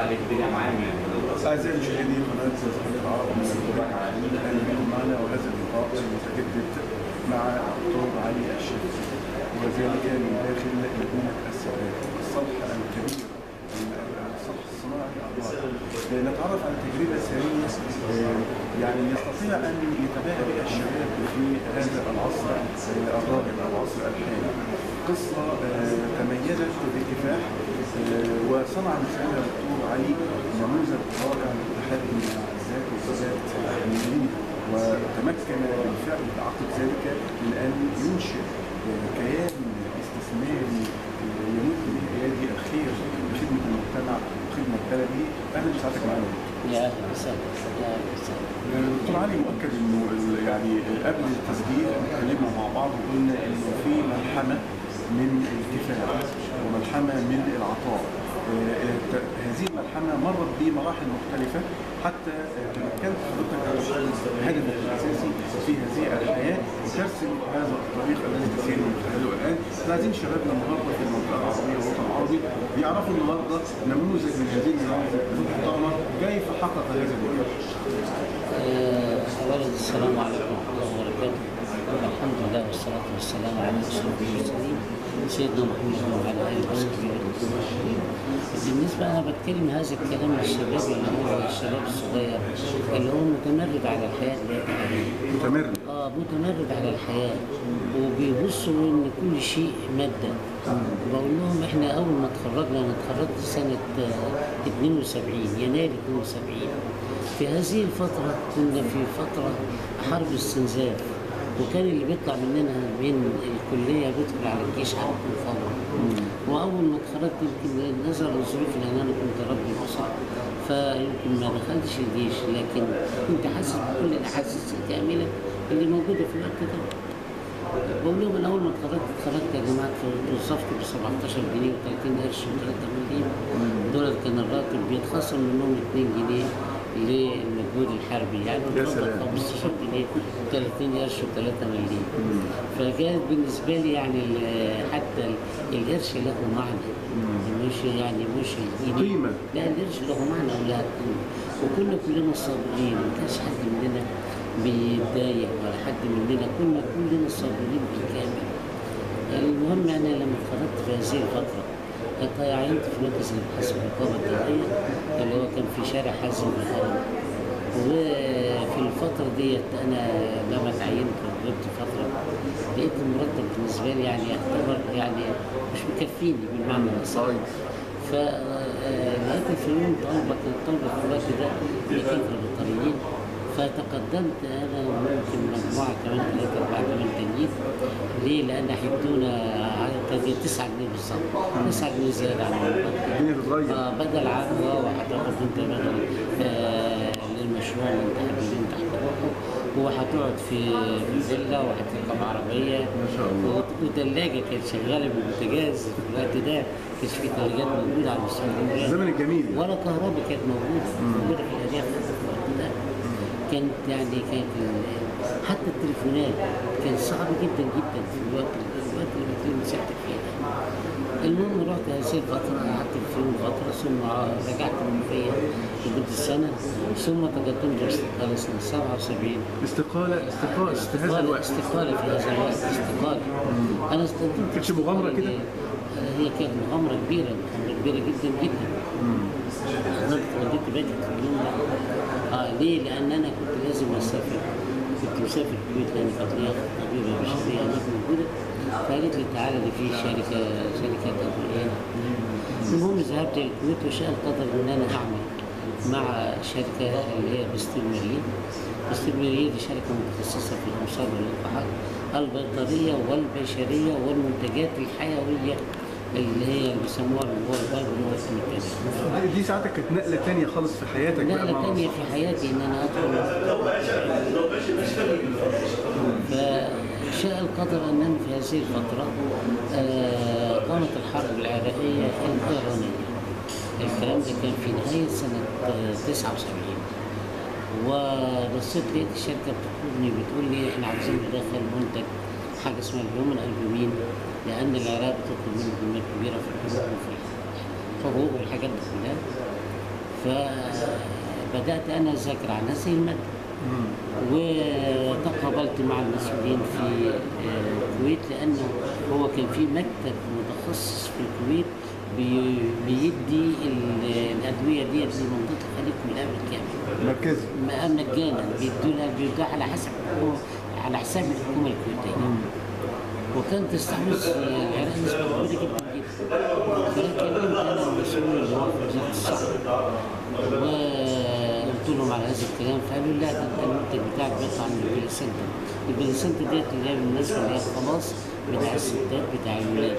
عليك الدنيا معايا أعزائي مشاهدي قناة صحيح العرب من الكويت أهلا بكم معنا وهذا اللقاء المتجدد مع الدكتور علي الشيخ وذلك من داخل مدينة السادات الصرح الكبير الصرح الصناعي الرائع نتعرف على تجربة سرية يعني يستطيع أن يتباهى بها الشباب في هذا العصر الراهن أو العصر الحالي قصة تميزت بكفاح وصنع من خلالها الدكتور علي نموذج رائع للتحدي مع الذات والذات المدينة وتمكن بالفعل عقب ذلك من ان ينشئ كيان استثماري يمد بايادي الخير لخدمه المجتمع وخدمه بلده اهلا بسعادتك معنا يا اهلا وسهلا يا اهلا وسهلا دكتور علي مؤكد انه ال- يعني قبل التسجيل اتكلمنا مع بعض وقلنا انه في ملحمه من الكفاح وملحمه من العطاء آه، ت- هذه الملحمه مرت بمراحل مختلفه حتى آه، تمكنت حضرتك من هدفك الاساسي في هذه الحياه وترسم هذا الطريق الذي تسير من خلاله الان احنا عايزين شبابنا النهارده في المنطقه العربيه والوطن العربي يعرفوا النهارده نموذج من هذه النماذج المحترمه كيف حقق هذا النجاح آه، اولا السلام عليكم ورحمه الله وبركاته الحمد لله والصلاه والسلام على اشرف المرسلين سيدنا محمد وعلى اله وصحبه اجمعين بالنسبه انا بتكلم هذا الكلام للشباب اللي هو الشباب الصغير اللي هو متمرد على الحياه دلوقتي حاليا متمرد اه متمرد على الحياة وبيبصوا ان كل شيء مادة بقول لهم احنا اول ما اتخرجنا انا اتخرجت سنة آه، 72 يناير 72 في هذه الفترة كنا في فترة حرب استنزاف وكان اللي بيطلع مننا من الكلية بيدخل على الجيش على طول فورا وأول ما اتخرجت يمكن نظرا لظروف لأن أنا كنت ربي أسرة فيمكن ما دخلتش الجيش لكن كنت حاسس بكل الأحاسيس الكاملة اللي موجودة في الوقت ده بقول لهم انا اول ما اتخرجت اتخرجت يا جماعه توظفت ب 17 جنيه و30 قرش و3 مليم دول كان الراتب بيتخصم منهم 2 جنيه للمجهود الحربي يعني يا الراتب سلام. 15 جنيه و30 قرش و3 مليم فكانت بالنسبه لي يعني ال- حتى ال- القرش له معنى مش يعني مش الجنيه قيمة. لا القرش له معنى ولها قيمه وكنا كلنا صابرين ما كانش حد مننا بيتضايق ولا حد مننا كنا كلنا صابرين بالكامل المهم انا لما اتخرجت في هذه الفتره تعينت في مركز الابحاث والرقابه الدوليه اللي هو كان في شارع حازم الهرم وفي الفتره ديت انا لما تعينت وغبت فتره لقيت المرتب بالنسبه لي يعني يعتبر يعني مش مكفيني بالمعنى الاصح فلقيت الفنون طالبه كانت طالبه في الوقت ده دكاتره بيطريين فتقدمت انا وممكن مجموعه كمان ثلاثه اربعه كمان تانيين ليه؟ لان حدونا كانت 9 جنيه بالظبط 9 جنيه زياده عن المرتب الدنيا تتغير آه، بدل عقبه وهتاخد انت بدل آه، للمشروع اللي انت حابب اللي انت هتروحه وهتقعد في في فيلا وهتركب عربيه ما شاء الله. و- وثلاجه كانت شغاله بالبوتاجاز في الوقت ده كانش في ثلاجات موجوده على مستوى الجمهوريه الزمن الجميل يعني. ولا كهرباء كانت موجوده موجوده في الارياف في الوقت ده كانت يعني كانت ال- حتى التليفونات كان صعب جدا جدا في الوقت في الوقت اللي بتكلم مساحتك فيه ده. المهم رحت هذه الفترة قعدت في يوم فترة ثم رجعت من فيا لمدة سنة ثم تقدمت باستقالة سنة 77 استقالة استقالة في هذا استقالة الوقت استقالة في هذا الوقت استقالة أنا استقلت كانتش مغامرة كده؟ هي كانت مغامرة كبيرة مغامرة كبيرة جدا جدا أنا اتولدت بيتي في اليوم ده آه ليه؟ لأن أنا كنت لازم أسافر كنت مسافر الكويت لأن كانت ليا أخت طبيبة بشرية هناك موجودة فقالت لي تعالى دي في شركة شركة أدوية هنا المهم ذهبت الكويت وشاء القدر إن أنا أعمل مع شركة اللي هي بستيل مارين بستيل مارين دي شركة متخصصة في الأمصار واللقاحات البيطرية والبشرية والمنتجات الحيوية اللي هي اللي بيسموها اللي هو الباب والمنتجات دي- دي ساعتك كانت نقلة تانية خالص في حياتك بقى نقلة مع تانية في حياتي إن أنا أدخل فشاء القدر أنني في هذه الفترة آه، قامت الحرب العراقية الإيرانية الكلام ده كان في نهاية سنة آه، 79 وبصيت لقيت الشركة بتطلبني بتقول لي إحنا عايزين ندخل منتج حاجة اسمها الهيومن ألبومين لأن العراق بتطلب منه كميات كبيرة في الحبوب وفي الحبوب والحاجات دي كلها فبدات انا اذاكر عن هذه الماده وتقابلت مع المسؤولين في آه، الكويت لانه هو كان في مكتب متخصص في الكويت بي- بيدي ال- الادويه ديت لمنطقه الخليج كلها بالكامل مركزي م- مجانا بيدوها بيدوها على حسب الحكومة على حساب الحكومه الكويتيه وكانت تستحوذ العراق نسبه كبيره جدا جدا فكلمت انا المسؤول اللي هو في وزاره الصحه وقلت لهم على هذا الكلام فقالوا لا ده انت المنتج بتاعك بيطلع من البلاسنتا البلاسنتا ديت اللي هي بالنسبه اللي هي خلاص بتاع الستات بتاع الولاد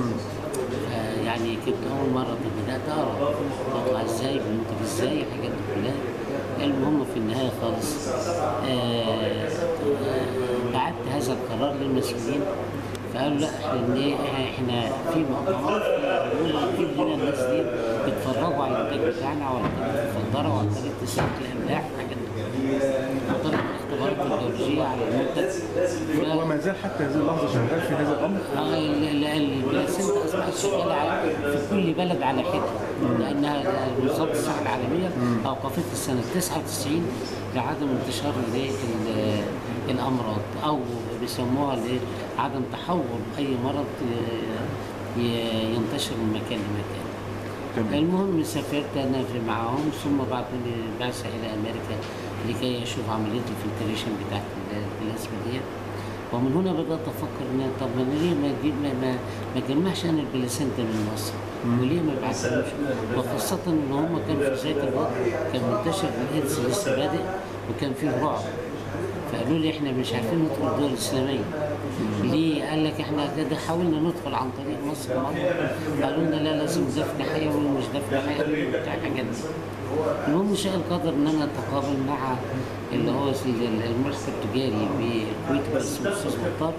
آه، يعني كنت اول مره بدات اقرا بطلع ازاي بننتج ازاي الحاجات دي كلها المهم في النهايه خالص آه، آه، بعت هذا القرار للمسؤولين فقالوا لا احنا إيه، احنا في مؤتمرات بنقول نجيب لنا الناس دي بيتفرجوا على الانتاج بتاعنا وعلى طريقه الفلتره وعلى طريقه تسليك الاملاح والحاجات دي وطريقه الاختبارات الجيولوجيه على المنتج ف- وما زال حتى هذه اللحظه شغال في هذا الامر آه، ال- ال- البلاسنتا اصبحت شغاله على- في كل بلد على حده لانها وزاره الصحه العالميه اوقفتها سنه 99 لعدم انتشار الايه ال- الامراض او بيسموها الايه عدم تحول اي مرض ي- ي- ينتشر من مكان لمكان. تمام المهم سافرت انا في معاهم ثم بعثوني بعثه الى امريكا لكي اشوف عمليه الفلتريشن بتاعت البلازما ديت ومن هنا بدات افكر ان أنا طب ما أنا ليه ما اجيب ما ما, ما اجمعش انا البلاسنتا من مصر وليه ما ابعتهمش وخاصه ان هم كانوا في ذات الوقت كان منتشر الايدز لسه بادئ وكان فيه رعب فقالوا لي احنا مش عارفين ندخل الدول الاسلاميه ليه؟ قال لك احنا كده حاولنا ندخل عن طريق مصر مرة قالوا لنا لا لازم دفن حيوي ومش دفن حيوي بتاع الحاجات دي المهم شاء القدر ان انا اتقابل مع اللي هو ال- المركز التجاري بالكويت بس الاستاذ مختار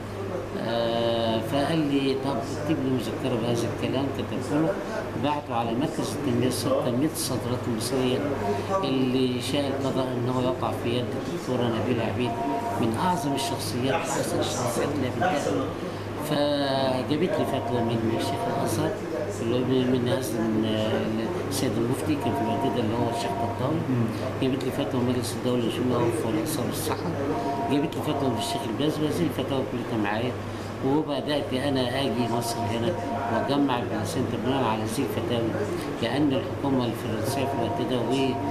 آه، فقال لي طب اكتب لي مذكره بهذا الكلام كتبت له بعته على مركز التنميه تنميه الصادرات المصريه اللي شاء القضاء ان هو يقع في يد الدكتوره نبيله عبيد من اعظم الشخصيات احسن الشخصيات اللي قابلتها فجابت لي فتوى من الشيخ الازهر اللي هو من من قصدي من آه، السيد المفتي كان في الوقت ده اللي هو الشيخ طنطاوي جابت لي فتوى من مجلس الدوله لشؤون العرف والاقتصاد والصحه جابت لي فتوى من الشيخ الباز وهذه الفتاوى كلها معايا وبدات انا اجي مصر هنا واجمع البلاسنتا بناء على هذه الفتاوى لان الحكومه الفرنسيه في الوقت ده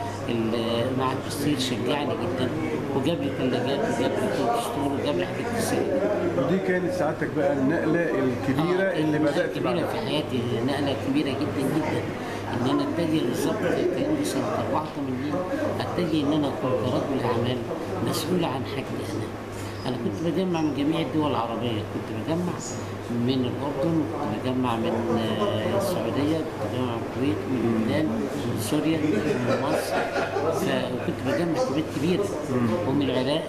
ومع البستير شجعني جدا وجاب لي ثلاجات وجاب لي دستور وجاب لي حاجات كتير ودي كانت سعادتك بقى النقله الكبيره آه، اللي نقلة بدات كبيرة بعدها في حياتي نقلة كبيرة جدا جدا إن أنا أتجه بالظبط كان لي سنة 84 أتجه إن أنا أكون كرجل أعمال مسؤول عن حاجتي أنا. أنا كنت بجمع من جميع الدول العربية، كنت بجمع من الأردن، كنت بجمع من آه، السعودية، كنت بجمع من الكويت، من لبنان، من سوريا، من مصر، فكنت بجمع كميات كبيرة ومن العراق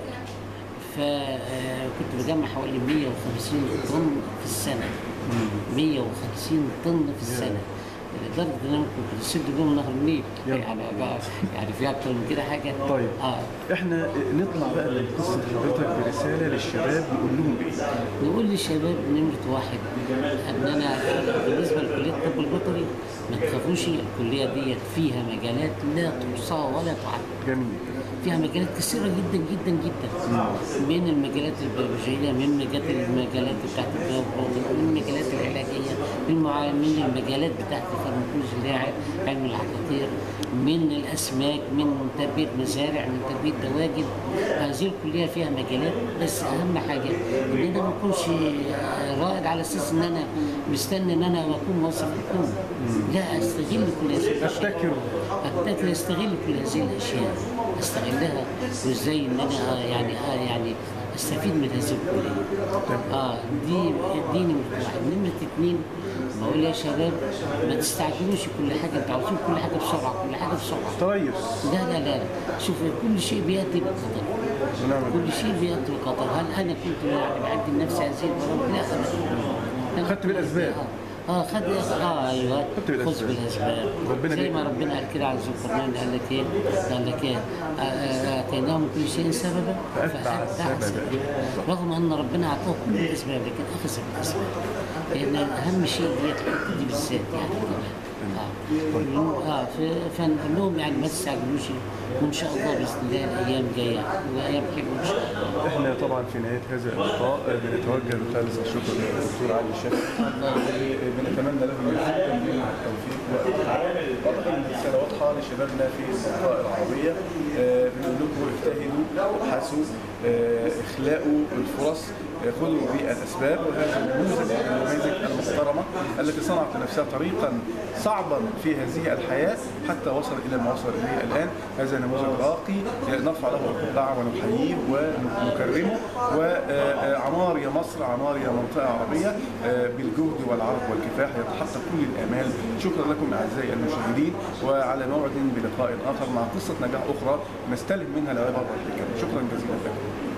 فكنت بجمع حوالي 150 طن في السنة 150 طن في السنة لدرجة إن أنا كنت بسد بيهم نهر النيل يلا. يعني بقى يعني في أكتر من كده حاجة طيب. آه احنا نطلع بقى من قصه حضرتك برساله للشباب نقول لهم بايه؟ نقول للشباب نمرة واحد ان انا بالنسبه لكليه الطب البيطري ما تخافوش الكليه ديت فيها مجالات لا تحصى ولا تعد جميل فيها مجالات كثيرة جدا جدا جدا من المجالات البيولوجية من مجالات المجالات بتاعت البيولوجيا من المجالات العلاجية من المعا- من المجالات بتاعت الفارماكولوجيا اللي هي علم العقاقير من الأسماك من تربية مزارع من تربية دواجن هذه الكلية فيها مجالات بس أهم حاجة إن أنا ما أكونش رائد على أساس إن أنا مستني إن أنا أكون موظف حكومي لا أستغل كل هذه الأشياء ابتكر ابتدي استغل كل هذه الاشياء استغلها وازاي ان انا آه يعني آه يعني استفيد من هذه الكليه. اه دي دي نمره واحد، نمره اثنين بقول يا شباب ما تستعجلوش كل حاجه انتوا عاوزين كل حاجه بسرعه كل حاجه بسرعه. تريث لا لا لا شوف كل شيء بياتي بقدر. ونعم كل شيء بياتي بقدر، هل انا كنت يعني بعدي لنفسي هذه البرامج؟ لا ابدا. خدت بالأسباب. اه اه خد اه ايوه خدت بالأسباب. خذ بالاسباب ربنا زي ما بيكرم. ربنا قال كده على القرآن قال لك ايه؟ قال لك ايه؟ آه، آه، اتيناهم كل شيء سببا فأتبع السبب. رغم ان ربنا اعطاه كل الاسباب لكن اخذ بالاسباب لان اهم شيء دي الحته دي بالذات يعني اه اه ف- فنقول لهم يعني ما تستعجلوش وان شاء الله باذن الله الايام جايه وايام حلوه ان شاء الله احنا طبعا في نهايه هذا اللقاء بنتوجه بخالص الشكر للدكتور علي الشافعي بنتمنى له من التوفيق والتوفيق واعتقد ان الرساله واضحه لشبابنا في المنطقه العربيه آه، بنقول لكم اجتهدوا ابحثوا آه، اخلاقوا الفرص آه، خذوا بالاسباب وهذا النموذج النماذج المحترمه التي صنعت لنفسها طريقا صعبا في هذه الحياه حتى وصل الى ما وصل اليه الان هذا نموذج راقي نرفع له القبعه ونحييه ونكرمه وعمار يا مصر عمار يا منطقه عربيه آه، بالجهد والعرق والكفاح يتحقق كل الامال شكرا لكم اعزائي المشاهدين وعلى موعد بلقاء اخر مع قصه نجاح اخرى نستلهم منها العبر والحكم شكرا جزيلا لكم